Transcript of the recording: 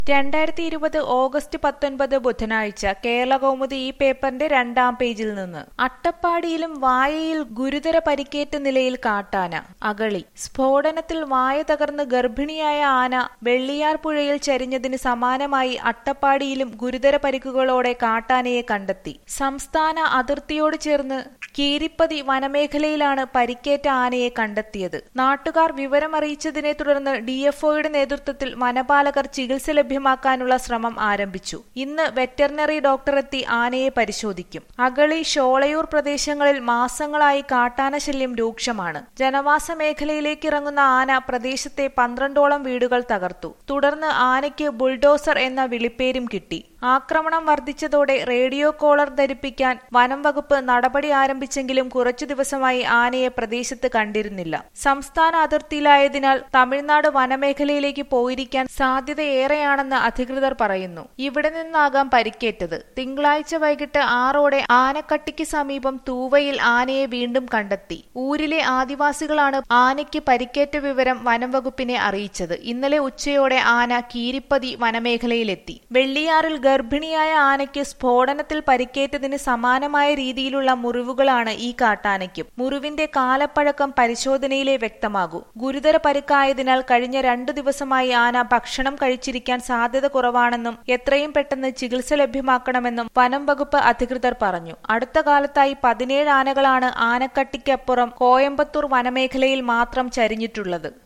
രണ്ടായിരത്തി ഇരുപത് ഓഗസ്റ്റ് പത്തൊൻപത് ബുധനാഴ്ച കേരളകൗമുദി ഈ പേപ്പറിന്റെ രണ്ടാം പേജിൽ നിന്ന് അട്ടപ്പാടിയിലും വായയിൽ ഗുരുതര പരിക്കേറ്റ നിലയിൽ കാട്ടാന അകളി സ്ഫോടനത്തിൽ വായ തകർന്ന് ഗർഭിണിയായ ആന വെള്ളിയാർ പുഴയിൽ ചരിഞ്ഞതിന് സമാനമായി അട്ടപ്പാടിയിലും ഗുരുതര പരിക്കുകളോടെ കാട്ടാനയെ കണ്ടെത്തി സംസ്ഥാന അതിർത്തിയോട് ചേർന്ന് കീരിപ്പതി വനമേഖലയിലാണ് പരിക്കേറ്റ ആനയെ കണ്ടെത്തിയത് നാട്ടുകാർ വിവരമറിയിച്ചതിനെ തുടർന്ന് ഡിഎഫ്ഒയുടെ നേതൃത്വത്തിൽ വനപാലകർ ചികിത്സ ലഭ്യമാക്കാനുള്ള ശ്രമം ആരംഭിച്ചു ഇന്ന് വെറ്ററിനറി ഡോക്ടറെത്തി ആനയെ പരിശോധിക്കും അകളി ഷോളയൂർ പ്രദേശങ്ങളിൽ മാസങ്ങളായി കാട്ടാന ശല്യം രൂക്ഷമാണ് ജനവാസ മേഖലയിലേക്ക് ഇറങ്ങുന്ന ആന പ്രദേശത്തെ പന്ത്രണ്ടോളം വീടുകൾ തകർത്തു തുടർന്ന് ആനയ്ക്ക് ബുൾഡോസർ എന്ന വിളിപ്പേരും കിട്ടി ആക്രമണം വർദ്ധിച്ചതോടെ റേഡിയോ കോളർ ധരിപ്പിക്കാൻ വനം വകുപ്പ് നടപടി ആരംഭിച്ചെങ്കിലും കുറച്ചു ദിവസമായി ആനയെ പ്രദേശത്ത് കണ്ടിരുന്നില്ല സംസ്ഥാന അതിർത്തിയിലായതിനാൽ തമിഴ്നാട് വനമേഖലയിലേക്ക് പോയിരിക്കാൻ സാധ്യതയേറെയാണെന്ന് അധികൃതർ പറയുന്നു ഇവിടെ നിന്നാകാം പരിക്കേറ്റത് തിങ്കളാഴ്ച വൈകിട്ട് ആറോടെ ആനക്കട്ടിക്ക് സമീപം തൂവയിൽ ആനയെ വീണ്ടും കണ്ടെത്തി ഊരിലെ ആദിവാസികളാണ് ആനയ്ക്ക് പരിക്കേറ്റ വിവരം വനം വകുപ്പിനെ അറിയിച്ചത് ഇന്നലെ ഉച്ചയോടെ ആന കീരിപ്പതി വനമേഖലയിലെത്തി വെള്ളിയാറിൽ ഗർഭിണിയായ ആനയ്ക്ക് സ്ഫോടനത്തിൽ പരിക്കേറ്റതിന് സമാനമായ രീതിയിലുള്ള മുറിവുകളാണ് ഈ കാട്ടാനയ്ക്കും മുറിവിന്റെ കാലപ്പഴക്കം പരിശോധനയിലെ വ്യക്തമാകൂ ഗുരുതര പരിക്കായതിനാൽ കഴിഞ്ഞ രണ്ടു ദിവസമായി ആന ഭക്ഷണം കഴിച്ചിരിക്കാൻ സാധ്യത കുറവാണെന്നും എത്രയും പെട്ടെന്ന് ചികിത്സ ലഭ്യമാക്കണമെന്നും വനം വകുപ്പ് അധികൃതർ പറഞ്ഞു അടുത്ത കാലത്തായി പതിനേഴ് ആനകളാണ് ആനക്കട്ടിക്കപ്പുറം കോയമ്പത്തൂർ വനമേഖലയിൽ മാത്രം ചരിഞ്ഞിട്ടുള്ളത്